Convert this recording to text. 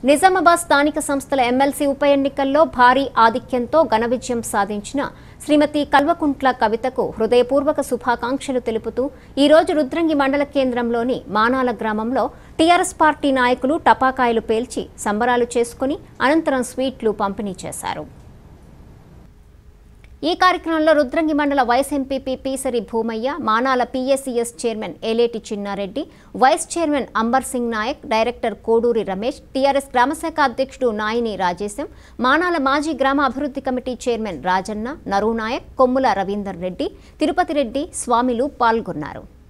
నిజామాబాద్ స్థానిక సంస్థల ఎమ్మెల్సీ ఉప ఎన్నికల్లో భారీ ఆధిక్యంతో ఘన విజయం సాధించిన శ్రీమతి కల్వకుంట్ల కవితకు హృదయపూర్వక శుభాకాంక్షలు తెలుపుతూ ఈ రోజు రుద్రంగి మండల కేంద్రంలోని మానాల గ్రామంలో టీఆర్ఎస్ పార్టీ నాయకులు టపాకాయలు పేల్చి సంబరాలు చేసుకుని అనంతరం స్వీట్లు పంపిణీ చేశారు ఈ కార్యక్రమంలో రుద్రంగి మండల vice MPP Peesari Bhoomaiah Manala PSCS chairman Eleti Chinnareddy vice chairman Amber Singh Naik director Koduri Ramesh TRS గ్రామశాఖ అధ్యక్షుడు నాయిని రాజేశం మానాల మాజీ గ్రామ అభివృద్ధి కమిటీ చైర్మన్ రాజన్న నరూ నాయక్ కొమ్ముల రవీందర్ రెడ్డి తిరుపతి రెడ్డి స్వామిలు పాల్గొన్నారు